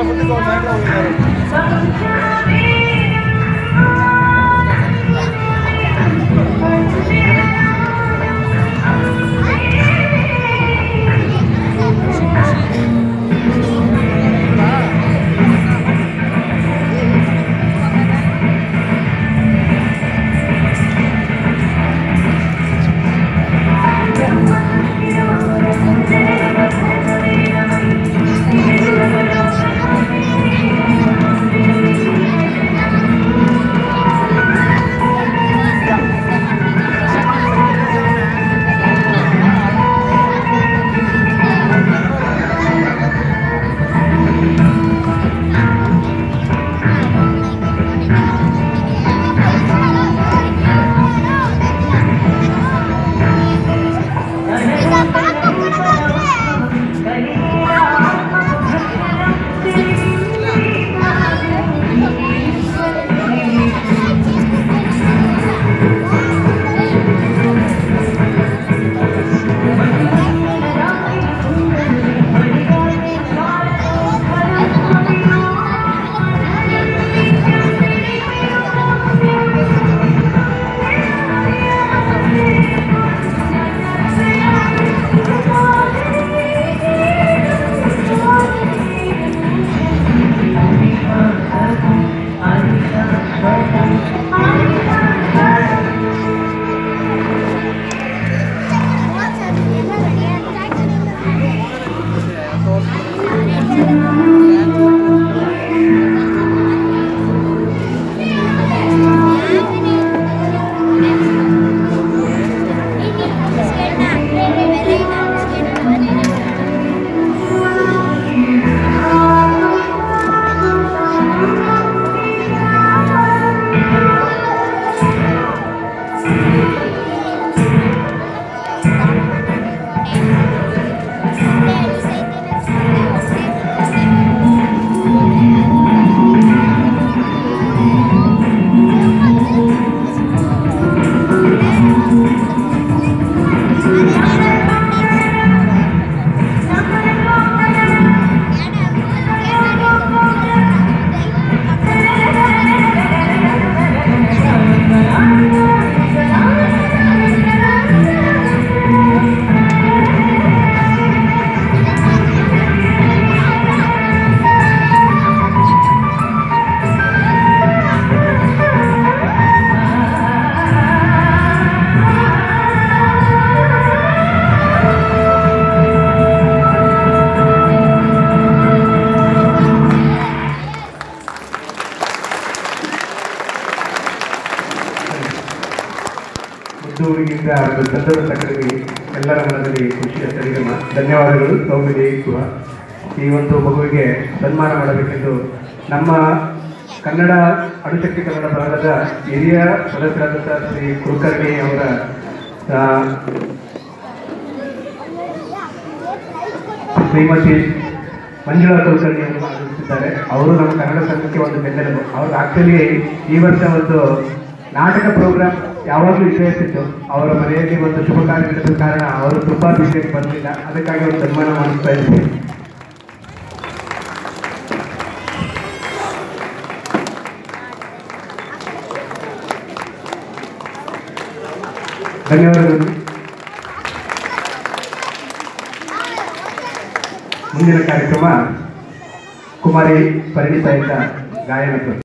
ಮುದ್ದೂರಿಗಿಂದ ಒಂದು ಸಂದರ್ಭ ತಕ್ಕಡಿಗೆ ಎಲ್ಲರ ಮನದಲ್ಲಿ ಖುಷಿಯ ಸರಿಗಮ ಧನ್ಯವಾದಗಳು ಸೌಮ್ಯದೇ ಕುಹ ಈ ಒಂದು ಮಗುವಿಗೆ ಸನ್ಮಾನ ಮಾಡಬೇಕೆಂದು ನಮ್ಮ ಕನ್ನಡ ಅಣುಶಕ್ತಿ ಕನ್ನಡ ಭಾಗದ ಹಿರಿಯ ಸದಸ್ಯರಾದಂಥ ಶ್ರೀ ಕುಲಕರ್ಣಿ ಅವರ ಆ, ಶ್ರೀಮತಿ ಮಂಜುಳಾ ಕುಲಕರ್ಣಿ ಅವರು ಆಗಮಿಸಿದ್ದಾರೆ ಅವರು ನಮ್ಮ ಕನ್ನಡ ಸಂಘಕ್ಕೆ ಒಂದು ಬೆನ್ನೆಲುಬು ಅವ್ರು ಆಕ್ಚುಲಿ ಈ ವರ್ಷ ಒಂದು ನಾಟಕ ಪ್ರೋಗ್ರಾಮ್ ಯಾವಾಗಲೂ ಇರ್ತಿತ್ತು ಅವರ ಮನೆಯಲ್ಲಿ ಒಂದು ಶುಭ ಕಾರ್ಯ ನಡೆದ ಕಾರಣ ಅವರು ತುಂಬಾ ಬಿಸಿಯಾಗಿ ಬರಲಿಲ್ಲ ಅದಕ್ಕಾಗಿ ಒಂದು ಸನ್ಮಾನ ಮಾಡಿಸ್ತಾ ಇದ್ವಿ ಧನ್ಯವಾದಗಳು ಮುಂದಿನ ಕಾರ್ಯಕ್ರಮ ಕುಮಾರಿ ಪರಿಣಿತ ಗಾಯನ ಪ್ರಸ್ತುತಿ